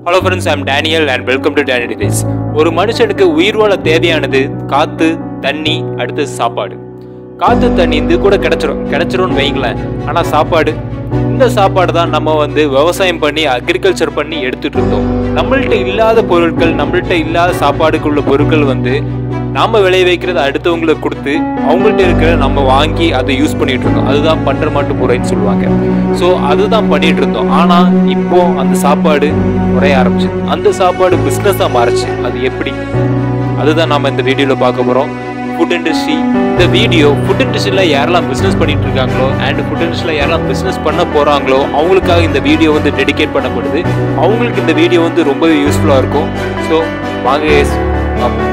hello friends I'm Daniel and welcome to Danny days ஒரு மனுஷனுக்கு உயிர் வாழ தேவையானது காற்று தண்ணி அடுத்து சாப்பாடு காற்று தண்ணி இது கூட கிடைச்சிரும் கிடைச்சிரும்னு வைங்களேன் ஆனால் சாப்பாடு இந்த சாப்பாடு தான் நம்ம வந்து விவசாயம் பண்ணி அக்ரிகல்ச்சர் பண்ணி எடுத்துட்டு இருந்தோம் நம்மள்ட்ட இல்லாத பொருட்கள் நம்மள்ட்ட இல்லாத சாப்பாடுக்குள்ள பொருட்கள் வந்து நாம விளைய வைக்கிறத அடுத்தவங்களுக்கு கொடுத்து அவங்கள்ட்ட இருக்கிற நம்ம வாங்கி அதை யூஸ் பண்ணிட்டு இருந்தோம் அதுதான் பண்ற மாட்டு முறைன்னு சொல்லுவாங்க ஸோ அதுதான் பண்ணிட்டு இருந்தோம் ஆனா இப்போ அந்த சாப்பாடு குறைய ஆரம்பிச்சு அந்த சாப்பாடு பிஸ்னஸாக மாறுச்சு அது எப்படி அதுதான் நாம இந்த வீடியோல பார்க்க போறோம் ஃபுட் இண்டஸ்ட்ரி இந்த வீடியோ ஃபுட் இண்டஸ்ட்ரியில் யாரெல்லாம் பிஸ்னஸ் பண்ணிட்டு இருக்காங்களோ அண்ட் ஃபுட் இண்டஸ்ட்ரியில் யாரெல்லாம் பிஸ்னஸ் பண்ண போறாங்களோ அவங்களுக்காக இந்த வீடியோ வந்து டெடிகேட் பண்ணப்படுது அவங்களுக்கு இந்த வீடியோ வந்து ரொம்பவே யூஸ்ஃபுல்லாக இருக்கும் ஸோ வாங்க guys, பார்ப்போம்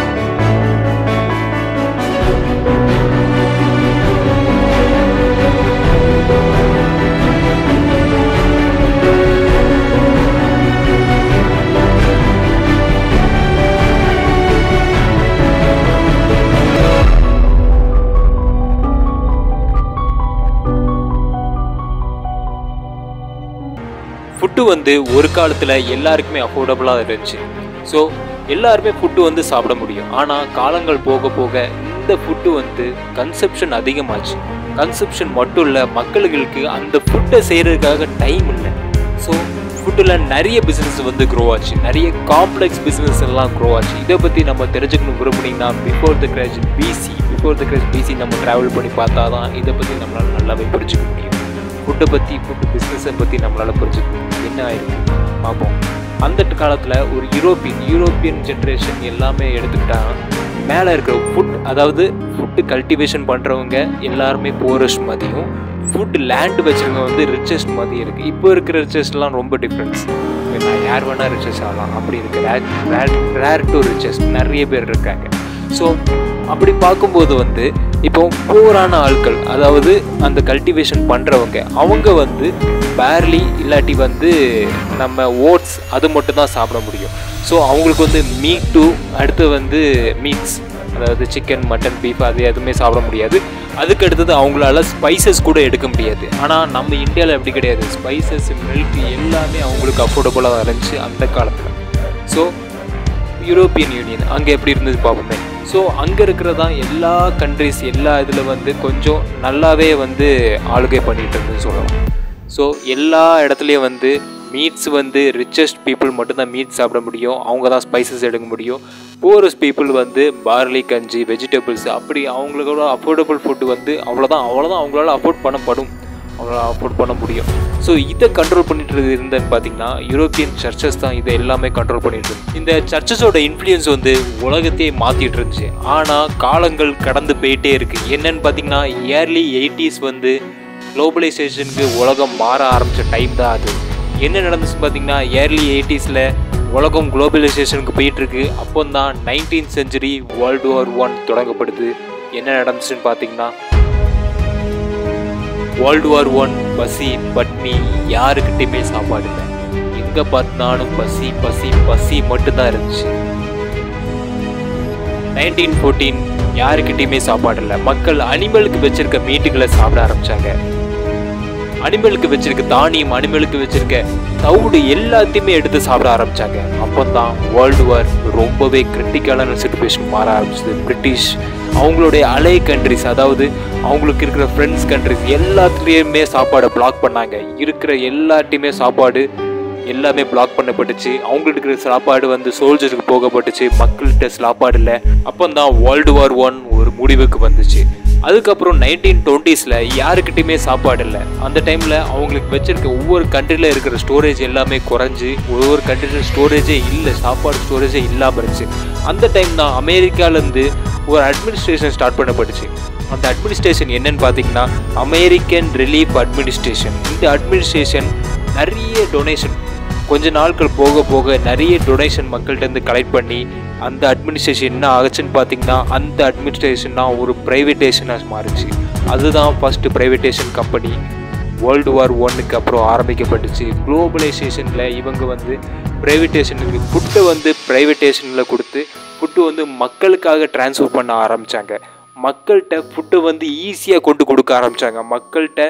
ஃபுட்டு வந்து ஒரு காலத்தில் எல்லாருக்குமே அஃபோர்டபுளாக இருந்துச்சு ஸோ எல்லாருமே ஃபுட்டு வந்து சாப்பிட முடியும் ஆனால் காலங்கள் போக போக இந்த ஃபுட்டு வந்து கன்செப்ஷன் அதிகமாச்சு கன்செப்ஷன் மட்டும் இல்லை மக்களுக்கு அந்த ஃபுட்டை செய்கிறதுக்காக டைம் இல்லை ஸோ ஃபுட்டில் நிறைய பிஸ்னஸ் வந்து க்ரோ ஆச்சு நிறைய காம்ப்ளெக்ஸ் பிஸ்னஸ் எல்லாம் க்ரோ ஆச்சு இதை பற்றி நம்ம தெரிஞ்சுக்கணும் விரும்புனீங்கன்னா before the crash BC before the crash BC நம்ம ட்ராவல் பண்ணி பார்த்தா தான் இதை பற்றி நம்மளால் நல்லாவே புரிஞ்சுக்க முடியும் ஃபுட்டை பற்றி ஃபுட்டு பிஸ்னஸை பற்றி நம்மளால் புரிஞ்சுக்க முடியும் என்ன ஆயிருக்கு பார்ப்போம் அந்த காலத்தில் ஒரு யூரோப்பியன் யூரோப்பியன் ஜென்ரேஷன் எல்லாமே எடுத்துக்கிட்டா மேலே இருக்கிற ஃபுட் அதாவது ஃபுட்டு கல்டிவேஷன் பண்ணுறவங்க எல்லாருமே போரஸ்ட் மதியும் ஃபுட் லேண்ட் வச்சுருங்க வந்து ரிச்சஸ்ட் மதியம் இருக்குது இப்போ இருக்கிற ரிச்சஸ்ட்லாம் ரொம்ப டிஃப்ரென்ஸ் நான் யார் வேணால் ரிச்சஸ் ஆகலாம் அப்படி இருக்கு ரேர் ரேர் டு ரிச்சஸ்ட் நிறைய பேர் இருக்காங்க ஸோ அப்படி பார்க்கும்போது வந்து இப்போ போரான ஆட்கள் அதாவது அந்த கல்டிவேஷன் பண்ணுறவங்க அவங்க வந்து பேர்லி இல்லாட்டி வந்து நம்ம ஓட்ஸ் அது மட்டும் தான் சாப்பிட முடியும் ஸோ அவங்களுக்கு வந்து மீட் டு அடுத்து வந்து மீட்ஸ் அதாவது சிக்கன் மட்டன் பீஃப் அது எதுவுமே சாப்பிட முடியாது அதுக்கு அடுத்தது அவங்களால ஸ்பைசஸ் கூட எடுக்க முடியாது ஆனால் நம்ம இந்தியாவில் எப்படி கிடையாது ஸ்பைசஸ் மில்க் எல்லாமே அவங்களுக்கு அஃபோர்டபுளாக இருந்துச்சு அந்த காலத்தில் ஸோ யூரோப்பியன் யூனியன் அங்கே எப்படி இருந்தது பார்ப்போமே ஸோ அங்கே இருக்கிறதா எல்லா கண்ட்ரிஸ் எல்லா இதில் வந்து கொஞ்சம் நல்லாவே வந்து ஆளுகை பண்ணிட்டு இருந்ததுன்னு சொல்லலாம் ஸோ எல்லா இடத்துலையும் வந்து மீட்ஸ் வந்து ரிச்சஸ்ட் பீப்புள் மட்டும்தான் மீட் சாப்பிட முடியும் அவங்க தான் ஸ்பைசஸ் எடுக்க முடியும் போரஸ் பீப்புள் வந்து பார்லி கஞ்சி வெஜிடபிள்ஸ் அப்படி அவங்களோட அஃபோர்டபுள் ஃபுட்டு வந்து அவ்வளோதான் அவ்வளோதான் அவங்களால அஃபோர்ட் பண்ணப்படும் அவங்களால அஃபோர்ட் பண்ண முடியும் ஸோ இதை கண்ட்ரோல் பண்ணிட்டு இருந்தேன்னு பார்த்தீங்கன்னா யூரோப்பியன் சர்ச்சஸ் தான் இதை எல்லாமே கண்ட்ரோல் பண்ணிட்டு இருந்து இந்த சர்ச்சஸோட இன்ஃப்ளூயன்ஸ் வந்து உலகத்தையே மாற்றிட்டு இருந்துச்சு ஆனால் காலங்கள் கடந்து போயிட்டே இருக்கு என்னன்னு பார்த்தீங்கன்னா இயர்லி எயிட்டிஸ் வந்து குளோபலைசேஷனுக்கு உலகம் மாற ஆரம்பித்த டைம் தான் அது என்ன நடந்துச்சு பார்த்தீங்கன்னா இயர்லி எயிட்டிஸில் உலகம் குளோபலைசேஷனுக்கு போயிட்டுருக்கு அப்போ தான் nineteen century world war one தொடங்கப்படுது என்ன நடந்துச்சுன்னு பார்த்தீங்கன்னா வேர்ல்டு வார் ஒன் பசி பட்னி யாருக்கிட்டையுமே சாப்பாடு இல்லை எங்கே பார்த்தாலும் பசி பசி பசி மட்டும்தான் இருந்துச்சு நைன்டீன் ஃபோர்டீன் யாருக்கிட்டையுமே சாப்பாடு இல்லை மக்கள் அனிமலுக்கு வச்சிருக்க மீட்டுகளை சாப்பிட ஆரம்பிச்சாங்க அனிமலுக்கு வச்சிருக்க தானியம் அனிமலுக்கு வச்சிருக்க தவிடு எல்லாத்தையுமே எடுத்து சாப்பிட ஆரம்பிச்சாங்க அப்போ தான் வேர்ல்டு வார் ரொம்பவே கிரிட்டிக்கலான சுச்சுவேஷன் மாற ஆரம்பிச்சது பிரிட்டிஷ் அவங்களுடைய அலை கண்ட்ரிஸ் அதாவது அவங்களுக்கு இருக்கிற ஃப்ரெண்ட்ஸ் கண்ட்ரிஸ் எல்லாத்துலேயுமே சாப்பாடை பிளாக் பண்ணாங்க இருக்கிற எல்லாத்தையுமே சாப்பாடு எல்லாமே பிளாக் பண்ணப்பட்டுச்சு அவங்களுக்கு இருக்கிற சாப்பாடு வந்து சோல்ஜருக்கு போகப்பட்டுச்சு மக்கள்கிட்ட சாப்பாடு இல்லை அப்போ தான் வேர்ல்டு வார் ஒன் ஒரு முடிவுக்கு வந்துச்சு அதுக்கப்புறம் நைன்டீன் டுவெண்ட்டீஸில் யாருக்கிட்டையுமே சாப்பாடு இல்லை அந்த டைமில் அவங்களுக்கு வச்சிருக்க ஒவ்வொரு கண்ட்ரியில் இருக்கிற ஸ்டோரேஜ் எல்லாமே குறைஞ்சி ஒவ்வொரு கண்ட்ரியில் ஸ்டோரேஜே இல்லை சாப்பாடு ஸ்டோரேஜே இல்லாமல் இருந்துச்சு அந்த டைம் தான் அமெரிக்காலேருந்து ஒரு அட்மினிஸ்ட்ரேஷன் ஸ்டார்ட் பண்ணப்பட்டுச்சு அந்த அட்மினிஸ்ட்ரேஷன் என்னன்னு பார்த்தீங்கன்னா அமெரிக்கன் ரிலீஃப் அட்மினிஸ்ட்ரேஷன் இந்த அட்மினிஸ்ட்ரேஷன் நிறைய டொனேஷன் கொஞ்ச நாட்கள் போக போக நிறைய டொனேஷன் மக்கள்கிட்ட கலெக்ட் பண்ணி அந்த அட்மினிஸ்ட்ரேஷன் என்ன ஆச்சுன்னு பார்த்தீங்கன்னா அந்த அட்மினிஸ்ட்ரேஷன் தான் ஒரு ப்ரைவேட்டேஷனாக மாறுச்சு அதுதான் first privatisation company world war ஒன்னுக்கு அப்புறம் ஆரம்பிக்கப்பட்டுச்சு குளோபலைசேஷனில் இவங்க வந்து ப்ரைவேட்டேஷனுக்கு ஃபுட்டை வந்து ப்ரைவேட்டேஷனில் கொடுத்து ஃபுட்டு வந்து மக்களுக்காக ட்ரான்ஸ்ஃபர் பண்ண ஆரம்பித்தாங்க மக்கள்கிட்ட ஃபுட்டு வந்து ஈஸியாக கொண்டு கொடுக்க ஆரம்பித்தாங்க மக்கள்கிட்ட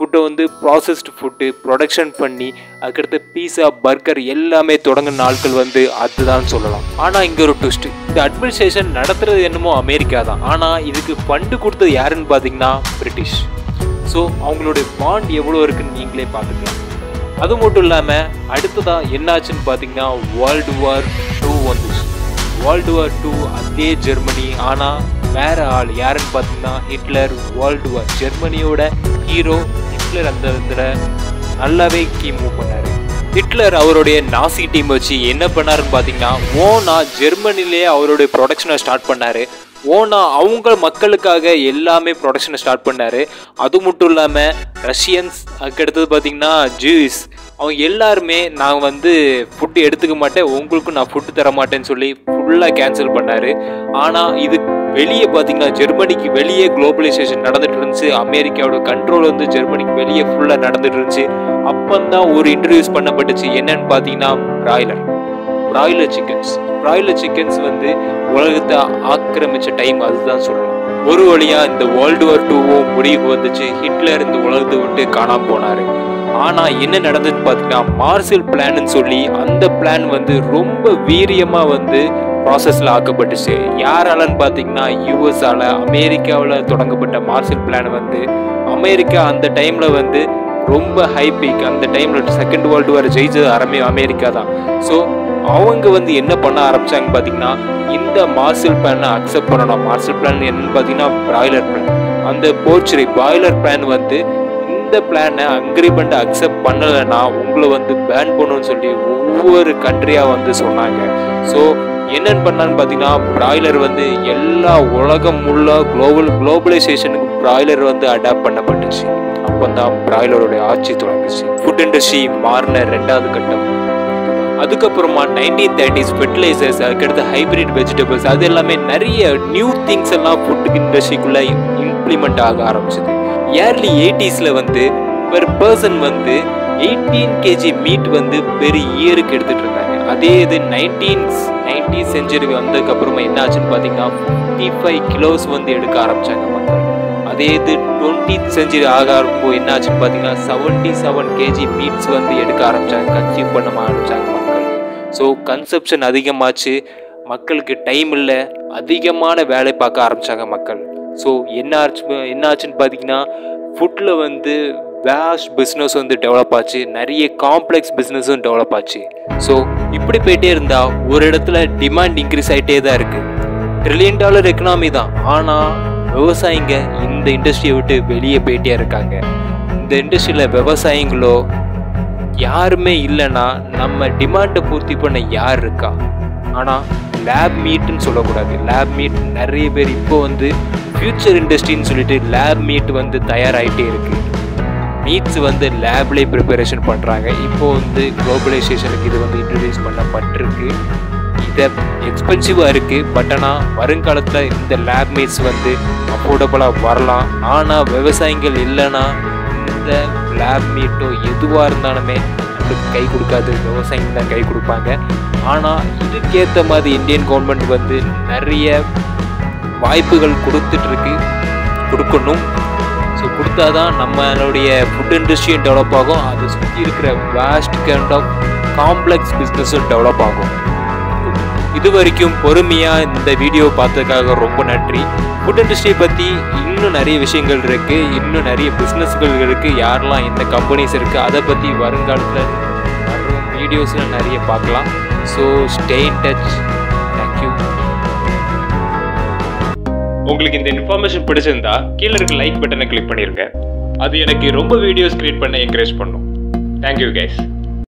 ஃபுட்டை வந்து ப்ராசஸ்டு ஃபுட்டு ப்ரொடக்ஷன் பண்ணி அதுக்கடுத்து பீஸா பர்கர் எல்லாமே தொடங்கின நாட்கள் வந்து அதுதான் சொல்லலாம் ஆனால் இங்கே ஒரு ட்விஸ்ட் இந்த அட்மினிஸ்ட்ரேஷன் நடத்துறது என்னமோ அமெரிக்கா தான் ஆனால் இதுக்கு ஃபண்டு கொடுத்தது யாருன்னு பார்த்தீங்கன்னா பிரிட்டிஷ் ஸோ அவங்களுடைய பாண்ட் எவ்வளோ இருக்குன்னு நீங்களே பார்த்துக்கலாம் அது மட்டும் இல்லாமல் அடுத்ததாக என்னாச்சுன்னு பார்த்தீங்கன்னா வேர்ல்டு வார் டூ வந்துச்சு வேர்ல்டு வார் டூ அதே ஜெர்மனி ஆனால் வேற ஆள் யாருன்னு பார்த்தீங்கன்னா ஹிட்லர் வேர்ல்டு வார் ஜெர்மனியோட ஹீரோ ஹிட்லர் அந்த இதில் நல்லாவே கீ மூவ் பண்ணார் ஹிட்லர் அவருடைய நாசி டீம் வச்சு என்ன பண்ணாருன்னு பார்த்தீங்கன்னா ஓனா ஜெர்மனிலே அவருடைய ப்ரொடக்ஷனை ஸ்டார்ட் பண்ணார் ஓனா அவங்க மக்களுக்காக எல்லாமே ப்ரொடக்ஷனை ஸ்டார்ட் பண்ணார் அது மட்டும் இல்லாமல் ரஷ்யன்ஸ் அதுக்கடுத்தது பார்த்தீங்கன்னா ஜூஸ் அவங்க எல்லாருமே நான் வந்து ஃபுட்டு எடுத்துக்க மாட்டேன் உங்களுக்கும் நான் ஃபுட்டு தர மாட்டேன்னு சொல்லி ஃபுல்லாக கேன்சல் பண்ணார் ஆனால் இது வெளியே பார்த்தீங்கன்னா ஜெர்மனிக்கு வெளியே குளோபலைசேஷன் நடந்துட்டு இருந்துச்சு அமெரிக்காவோட கண்ட்ரோல் வந்து ஜெர்மனிக்கு வெளியே ஃபுல்லாக நடந்துட்டு இருந்துச்சு அப்பந்தான் ஒரு இன்ட்ரடியூஸ் பண்ணப்பட்டுச்சு என்னன்னு பார்த்தீங்கன்னா broiler broiler chickens broiler chickens வந்து உலகத்தை ஆக்கிரமிச்ச டைம் அதுதான் சொல்லலாம் ஒரு வழியா இந்த வேர்ல்டு வார் டூவும் முடிவுக்கு வந்துச்சு ஹிட்லர் இந்த உலகத்தை விட்டு காணாம போனாரு ஆனா என்ன நடந்ததுன்னு பார்த்தீங்கன்னா மார்சல் பிளான்னு சொல்லி அந்த பிளான் வந்து ரொம்ப வீரியமா வந்து ப்ராசஸில் ஆக்கப்பட்டுச்சு யாராலன்னு பார்த்தீங்கன்னா யூஎஸ்ஆல அமெரிக்காவில் தொடங்கப்பட்ட மார்சல் பிளான் வந்து அமெரிக்கா அந்த டைமில் வந்து ரொம்ப ஹை பீக் அந்த டைமில் செகண்ட் வேர்ல்டு வார் ஜெயிச்சது அரமே அமெரிக்கா தான் ஸோ அவங்க வந்து என்ன பண்ண ஆரம்பிச்சாங்க பார்த்தீங்கன்னா இந்த மார்சல் பிளானை அக்செப்ட் பண்ணணும் மார்சல் பிளான் என்னன்னு பார்த்தீங்கன்னா பிராய்லர் பிளான் அந்த போர்ச்சுரி பாய்லர் பிளான் வந்து இந்த பிளானை அக்ரிமெண்ட் அக்செப்ட் பண்ணலைன்னா உங்களை வந்து பேன் பண்ணணும்னு சொல்லி ஒவ்வொரு கண்ட்ரியாக வந்து சொன்னாங்க ஸோ என்னன்னு பண்ணான்னு பார்த்தீங்கன்னா பிராய்லர் வந்து எல்லா உலகம் உள்ள குளோபல் குளோபலைசேஷனுக்கு பிராய்லர் வந்து அடாப்ட் பண்ணப்பட்டுச்சு அப்போ தான் பிராய்லருடைய ஆட்சி தொடங்குச்சு ஃபுட் இண்டஸ்ட்ரி மாறின ரெண்டாவது கட்டம் அதுக்கப்புறமா நைன்டீன் தேர்ட்டிஸ் ஃபெர்டிலைசர்ஸ் அதுக்கடுத்து ஹைபிரிட் வெஜிடபிள்ஸ் அது எல்லாமே நிறைய நியூ திங்ஸ் எல்லாம் ஃபுட் இண்டஸ்ட்ரிக்குள்ள இம்ப்ளிமெண்ட் ஆக ஆரம்பிச்சது இயர்லி எயிட்டிஸில் வந்து பெர் பர்சன் வந்து எயிட்டீன் கேஜி மீட் வந்து பெர் இயருக்கு எடுத்துட்டு இருந்தாங்க அதே இது நைன்டீன் நைன்டி செஞ்சுரி வந்ததுக்கு அப்புறமா என்ன ஆச்சுன்னு பார்த்தீங்கன்னா ஃபிஃப்டி ஃபைவ் கிலோஸ் வந்து எடுக்க ஆரம்பிச்சாங்க மக்கள் அதே இது டுவெண்ட்டி செஞ்சுரி ஆக ஆரம்போ என்ன ஆச்சுன்னு பார்த்தீங்கன்னா செவன்டி செவன் கேஜி மீட்ஸ் வந்து எடுக்க ஆரம்பிச்சாங்க கன்சியூம் பண்ண ஆரம்பிச்சாங்க மக்கள் ஸோ கன்சப்ஷன் அதிகமாச்சு மக்களுக்கு டைம் இல்லை அதிகமான வேலை பார்க்க ஆரம்பிச்சாங்க மக்கள் ஸோ என்ன ஆச்சு என்ன ஆச்சுன்னு பார்த்தீங்கன்னா ஃபுட்டில் வந்து வேஸ்ட் பிஸ்னஸ் வந்து டெவலப் ஆச்சு நிறைய காம்ப்ளெக்ஸ் பிஸ்னஸும் டெவலப் ஆச்சு ஸோ இப்படி போயிட்டே இருந்தால் ஒரு இடத்துல டிமாண்ட் இன்க்ரீஸ் ஆகிட்டே தான் இருக்குது ட்ரில்லியன் டாலர் எக்கனாமி தான் ஆனால் விவசாயிங்க இந்த இண்டஸ்ட்ரியை விட்டு வெளியே போயிட்டே இருக்காங்க இந்த இண்டஸ்ட்ரியில் விவசாயிங்களோ யாருமே இல்லைன்னா நம்ம டிமாண்டை பூர்த்தி பண்ண யார் இருக்கா ஆனால் லேப் மீட்டுன்னு சொல்லக்கூடாது லேப் மீட் நிறைய பேர் இப்போ வந்து ஃப்யூச்சர் இண்டஸ்ட்ரின்னு சொல்லிட்டு லேப் மீட் வந்து தயாராகிட்டே இருக்கு மீட்ஸ் வந்து லேப்லேயே ப்ரிப்பரேஷன் பண்ணுறாங்க இப்போ வந்து குளோபலைசேஷனுக்கு இது வந்து இன்ட்ரடியூஸ் பண்ணப்பட்டிருக்கு இதை எக்ஸ்பென்சிவாக இருக்குது பட் ஆனால் வருங்காலத்தில் இந்த லேப் மீட்ஸ் வந்து அஃபோர்டபுளாக வரலாம் ஆனால் விவசாயிகள் இல்லைன்னா இந்த லேப் மீட்டோ எதுவாக இருந்தாலுமே நம்மளுக்கு கை கொடுக்காது விவசாயிங்க தான் கை கொடுப்பாங்க ஆனால் இதுக்கேற்ற மாதிரி இந்தியன் கவர்மெண்ட் வந்து நிறைய வாய்ப்புகள் கொடுத்துட்ருக்கு கொடுக்கணும் ஸோ கொடுத்தாதான் நம்மளுடைய ஃபுட் இண்டஸ்ட்ரியும் டெவலப் ஆகும் அதை சுற்றி இருக்கிற வேஸ்ட் கைண்ட் ஆஃப் காம்ப்ளெக்ஸ் பிஸ்னஸும் டெவலப் ஆகும் இது வரைக்கும் பொறுமையாக இந்த வீடியோ பார்த்ததுக்காக ரொம்ப நன்றி ஃபுட் இண்டஸ்ட்ரியை பற்றி இன்னும் நிறைய விஷயங்கள் இருக்குது இன்னும் நிறைய பிஸ்னஸ்கள் இருக்குது யாரெல்லாம் எந்த கம்பெனிஸ் இருக்குது அதை பற்றி வருங்காலத்தில் வரும் வீடியோஸில் நிறைய பார்க்கலாம் so stay in touch thank you உங்களுக்கு இந்த இன்ஃபர்மேஷன் பிடிச்சிருந்தா கீழே இருக்க லைக் பட்டனை கிளிக் பண்ணிருங்க அது எனக்கு ரொம்ப வீடியோஸ் கிரியேட் பண்ண என்கரேஜ் பண்ணும் தேங்க்யூ கைஸ்